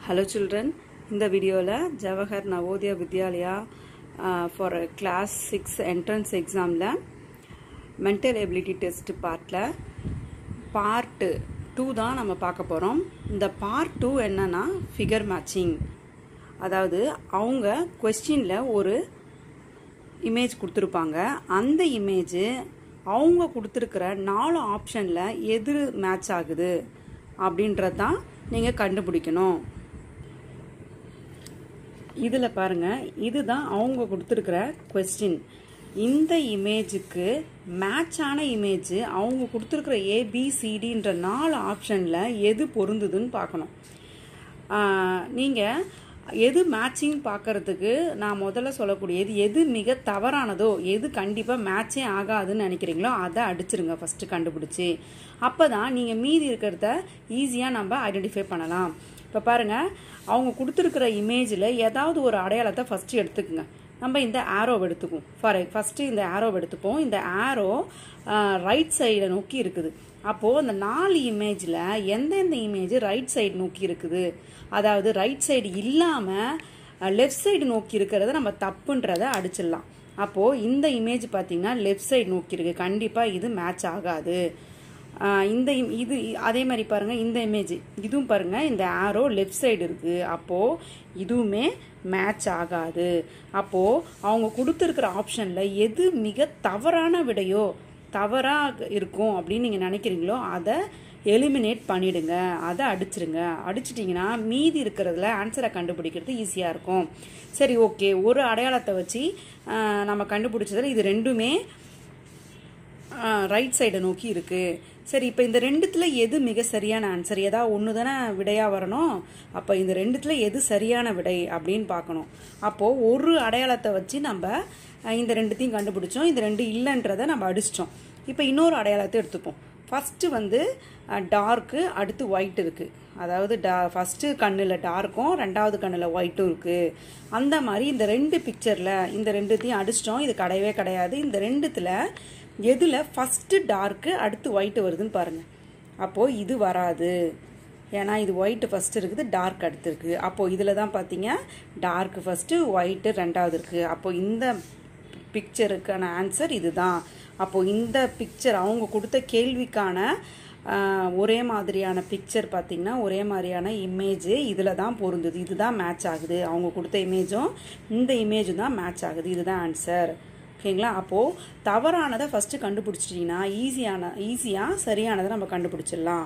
Hello children, இந்த வீடியோவில் Jawahar Navodaya Vidyalaya for class six entrance எக்ஸாமில் மென்டல் எபிலிட்டி டெஸ்ட் பார்ட்டில் பார்ட்டு டூ தான் நம்ம பார்க்க போகிறோம் இந்த பார்ட் டூ என்னன்னா ஃபிகர் மேட்சிங் அதாவது அவங்க கொஸ்டினில் ஒரு இமேஜ் கொடுத்துருப்பாங்க அந்த இமேஜு அவங்க கொடுத்துருக்கிற நாலு ஆப்ஷனில் எது மேட்ச் ஆகுது அப்படின்றது தான் நீங்கள் கண்டுபிடிக்கணும் இதில் பாருங்க இதுதான் அவங்க கொடுத்துருக்கிற கொஸ்டின் இந்த இமேஜுக்கு மேட்சான இமேஜ் அவங்க கொடுத்துருக்கிற ஏபிசிடின்ற நாலு ஆப்ஷனில் எது பொருந்துதுன்னு பார்க்கணும் நீங்கள் எது மேட்சிங் பார்க்கறதுக்கு நான் முதல்ல சொல்லக்கூடியது எது மிக தவறானதோ எது கண்டிப்பாக மேட்சே ஆகாதுன்னு நினைக்கிறீங்களோ அதை அடிச்சிருங்க ஃபஸ்ட்டு கண்டுபிடிச்சி அப்போ தான் நீங்கள் மீதி இருக்கிறத ஈஸியாக நம்ம ஐடென்டிஃபை பண்ணலாம் இப்போ பாருங்கள் அவங்க கொடுத்துருக்கிற இமேஜில் ஏதாவது ஒரு அடையாளத்தை ஃபஸ்ட்டு எடுத்துக்குங்க நம்ம இந்த ஆரோவை எடுத்துக்குவோம் ஃபார் ஃபஸ்ட்டு இந்த ஆரோவை எடுத்துப்போம் இந்த ஆரோ ரைட் சைடை நோக்கி இருக்குது அப்போது அந்த நாலு இமேஜில் எந்தெந்த இமேஜ் ரைட் சைடு நோக்கி இருக்குது அதாவது ரைட் சைடு இல்லாமல் லெஃப்ட் சைடு நோக்கி இருக்கிறத நம்ம தப்புன்றதை அடிச்சிடலாம் அப்போது இந்த இமேஜ் பார்த்தீங்கன்னா லெஃப்ட் சைடு நோக்கி இருக்குது கண்டிப்பாக இது மேட்ச் ஆகாது இந்த இது அதே மாதிரி பாருங்கள் இந்த இமேஜ் இதுவும் பாருங்கள் இந்த ஆரோ லெஃப்ட் சைடு இருக்குது அப்போது இதுவுமே மேட்ச் ஆகாது அப்போது அவங்க கொடுத்துருக்கிற ஆப்ஷனில் எது மிக தவறான விடையோ தவறாக இருக்கும் அப்படின்னு நீங்கள் நினைக்கிறீங்களோ அதை எலிமினேட் பண்ணிடுங்க அதை அடிச்சிருங்க அடிச்சிட்டிங்கன்னா மீதி இருக்கிறதுல ஆன்சரை கண்டுபிடிக்கிறது ஈஸியாக இருக்கும் சரி ஓகே ஒரு அடையாளத்தை வச்சு நம்ம கண்டுபிடிச்சதில் இது ரெண்டுமே ரைட் சைடை நோக்கி இருக்குது சரி இப்போ இந்த ரெண்டுத்தில் எது மிக சரியான ஆன்சர் ஏதாவது ஒன்று தானே விடையாக வரணும் அப்போ இந்த ரெண்டுத்தில் எது சரியான விடை அப்படின்னு பார்க்கணும் அப்போது ஒரு அடையாளத்தை வச்சு நம்ம இந்த ரெண்டுத்தையும் கண்டுபிடிச்சோம் இந்த ரெண்டு இல்லைன்றதை நம்ம அடிச்சிட்டோம் இப்போ இன்னொரு அடையாளத்தை எடுத்துப்போம் ஃபஸ்ட்டு வந்து டார்க்கு அடுத்து ஒயிட் இருக்குது அதாவது டா ஃபஸ்ட்டு கண்ணில் டார்க்கும் ரெண்டாவது கண்ணில் ஒயிட்டும் இருக்குது அந்த மாதிரி இந்த ரெண்டு பிக்சரில் இந்த ரெண்டுத்தையும் அடிச்சிட்டோம் இது கிடையவே கிடையாது இந்த ரெண்டுத்தில் எதில் ஃபஸ்ட்டு டார்க்கு அடுத்து ஒயிட்டு வருதுன்னு பாருங்கள் அப்போது இது வராது ஏன்னா இது ஒயிட்டு ஃபஸ்ட்டு இருக்குது டார்க் அடுத்து இருக்குது அப்போது இதில் தான் பார்த்தீங்க டார்க்கு ஃபஸ்ட்டு ஒயிட்டு ரெண்டாவது இருக்குது அப்போது இந்த பிக்சருக்கான ஆன்சர் இதுதான் அப்போது இந்த பிக்சர் அவங்க கொடுத்த கேள்விக்கான ஒரே மாதிரியான பிக்சர் பார்த்திங்கன்னா ஒரே மாதிரியான இமேஜ் இதில் தான் பொருந்துது இதுதான் மேட்ச் ஆகுது அவங்க கொடுத்த இமேஜும் இந்த இமேஜும் தான் மேட்ச் ஆகுது இதுதான் ஆன்சர் ஓகேங்களா அப்போது தவறானதை ஃபஸ்ட்டு கண்டுபிடிச்சிட்டிங்கன்னா ஈஸியான ஈஸியாக சரியானதை நம்ம கண்டுபிடிச்சிடலாம்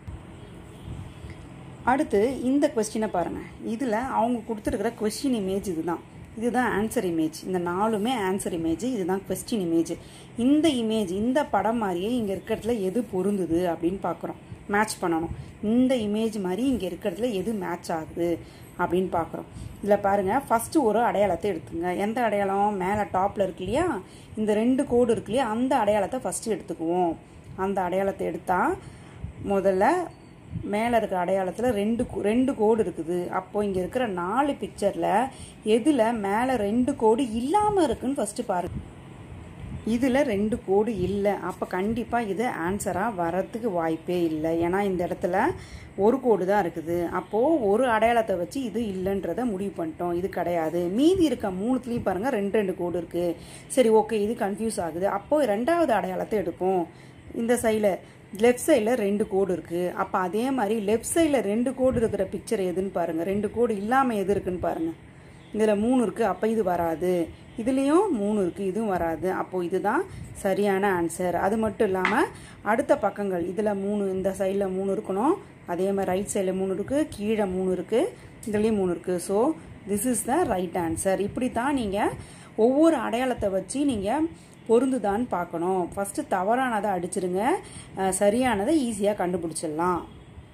அடுத்து இந்த கொஸ்டினை பாருங்கள் இதில் அவங்க கொடுத்துருக்கிற கொஸ்டின் இமேஜ் இதுதான் இதுதான் ஆன்சர் இமேஜ் இந்த நாலுமே ஆன்சர் இமேஜ் இதுதான் கொஸ்டின் இமேஜ் இந்த இமேஜ் இந்த படம் மாதிரியே இங்கே இருக்கிறதுல எது பொருந்துது அப்படின்னு பார்க்குறோம் மேட்ச் பண்ணணும் இந்த இமேஜ் மாதிரி இங்கே இருக்கிறதுல எது மேட்ச் ஆகுது அப்படின்னு பார்க்குறோம் இதில் பாருங்கள் ஃபஸ்ட்டு ஒரு அடையாளத்தை எடுத்துங்க எந்த அடையாளம் மேலே டாப்பில் இருக்கு இல்லையா இந்த ரெண்டு கோடு இருக்கு இல்லையா அந்த அடையாளத்தை ஃபஸ்ட்டு எடுத்துக்குவோம் அந்த அடையாளத்தை எடுத்தால் முதல்ல மேலே இருக்கிற அடையாளத்தில் ரெண்டு ரெண்டு கோடு இருக்குது அப்போது இங்கே இருக்கிற நாலு பிக்சரில் எதில் மேலே ரெண்டு கோடு இல்லாமல் இருக்குன்னு ஃபஸ்ட்டு பாருங்கள் இதில் ரெண்டு கோடு இல்லை அப்போ கண்டிப்பாக இது ஆன்சராக வரத்துக்கு வாய்ப்பே இல்லை ஏன்னா இந்த இடத்துல ஒரு கோடு தான் இருக்குது அப்போது ஒரு அடையாளத்தை வச்சு இது இல்லைன்றதை முடிவு பண்ணிட்டோம் இது கிடையாது மீதி இருக்க மூணுத்துலேயும் பாருங்கள் ரெண்டு ரெண்டு கோடு இருக்குது சரி ஓகே இது கன்ஃபியூஸ் ஆகுது அப்போது ரெண்டாவது அடையாளத்தை எடுப்போம் இந்த சைடில் லெஃப்ட் சைடில் ரெண்டு கோடு இருக்குது அப்போ அதே மாதிரி லெஃப்ட் சைடில் ரெண்டு கோடு இருக்கிற பிக்சர் எதுன்னு பாருங்கள் ரெண்டு கோடு இல்லாமல் எது இருக்குன்னு பாருங்கள் இதில் மூணு இருக்குது அப்போ இது வராது இதுலேயும் மூணு இருக்குது இதுவும் வராது அப்போது இதுதான் சரியான ஆன்சர் அது மட்டும் இல்லாமல் அடுத்த பக்கங்கள் இதில் மூணு இந்த சைடில் மூணு இருக்கணும் அதே மாதிரி ரைட் சைடில் மூணு இருக்குது கீழே மூணு இருக்குது இதுலேயும் மூணு இருக்குது so this is the right answer இப்படி தான் நீங்கள் ஒவ்வொரு அடையாளத்தை வச்சு நீங்கள் பொருந்துதான்னு பார்க்கணும் ஃபஸ்ட்டு தவறானதை அடிச்சிருங்க சரியானதை ஈஸியாக கண்டுபிடிச்சிடலாம்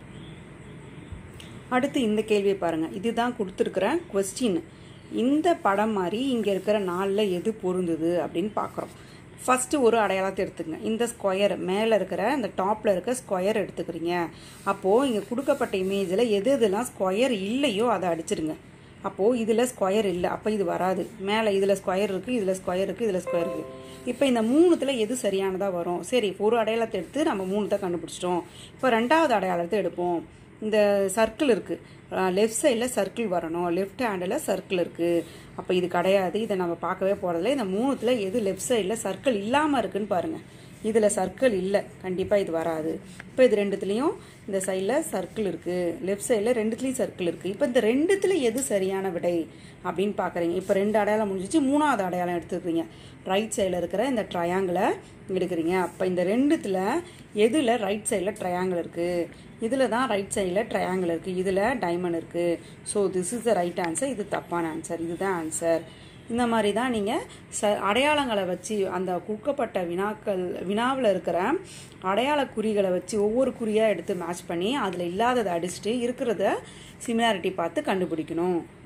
அடுத்து இந்த கேள்வியை பாருங்கள் இதுதான் கொடுத்துருக்குற கொஸ்டின் இந்த படம் மாதிரி இங்கே இருக்கிற நாளில் எது பொருந்துது அப்படின்னு பார்க்குறோம் ஃபஸ்ட்டு ஒரு அடையாளத்தை எடுத்துங்க இந்த ஸ்கொயர் மேலே இருக்கிற இந்த டாப்பில் இருக்க ஸ்கொயர் எடுத்துக்கிறீங்க அப்போது இங்கே கொடுக்கப்பட்ட இமேஜில் எது எதுலாம் ஸ்கொயர் இல்லையோ அதை அடிச்சிருங்க அப்போது இதில் ஸ்கொயர் இல்லை அப்போ இது வராது மேலே இதில் ஸ்கொயர் இருக்குது இதில் ஸ்கொயர் இருக்குது இதில் ஸ்கொயர் இருக்குது இப்போ இந்த மூணுத்தில் எது சரியானதாக வரும் சரி ஒரு அடையாளத்தை எடுத்து நம்ம மூணுத்தை கண்டுபிடிச்சிட்டோம் இப்போ ரெண்டாவது அடையாளத்தை எடுப்போம் இந்த சர்க்கிள் இருக்குது லெஃப்ட் சைடில் சர்க்கிள் வரணும் லெஃப்ட் ஹேண்டில் சர்க்கிள் இருக்குது அப்போ இது கிடையாது இதை நம்ம பார்க்கவே போகிறதில்ல இந்த மூணுத்தில் எது லெஃப்ட் சைடில் சர்க்கிள் இல்லாமல் இருக்குன்னு பாருங்கள் இதில் சர்க்கிள் இல்லை கண்டிப்பாக இது வராது இப்போ இது ரெண்டுத்துலேயும் இந்த சைடில் சர்க்கிள் இருக்குது லெஃப்ட் சைடில் ரெண்டுத்துலேயும் சர்க்கிள் இருக்குது இப்போ இந்த ரெண்டுத்தில் எது சரியான விடை அப்படின்னு பார்க்குறீங்க இப்போ ரெண்டு அடையாளம் முடிஞ்சிச்சு மூணாவது அடையாளம் எடுத்துக்கிறீங்க ரைட் சைடில் இருக்கிற இந்த ட்ரையாங்கிளை எடுக்கிறீங்க அப்போ இந்த ரெண்டுத்தில் எதில் ரைட் சைடில் ட்ரையாங்கிள் இருக்குது இதில் தான் ரைட் சைடில் ட்ரையாங்கிள் இருக்குது இதில் டைமண்ட் இருக்குது so this is the right answer இது தப்பான ஆன்சர் இதுதான் ஆன்சர் இந்த மாதிரி தான் நீங்கள் ச அடையாளங்களை வச்சு அந்த கொடுக்கப்பட்ட வினாக்கள் வினாவில் இருக்கிற அடையாள குறிகளை வச்சு ஒவ்வொரு குறியாக எடுத்து மேட்ச் பண்ணி அதில் இல்லாததை அடிச்சுட்டு இருக்கிறத சிமிலாரிட்டி பார்த்து கண்டுபிடிக்கணும்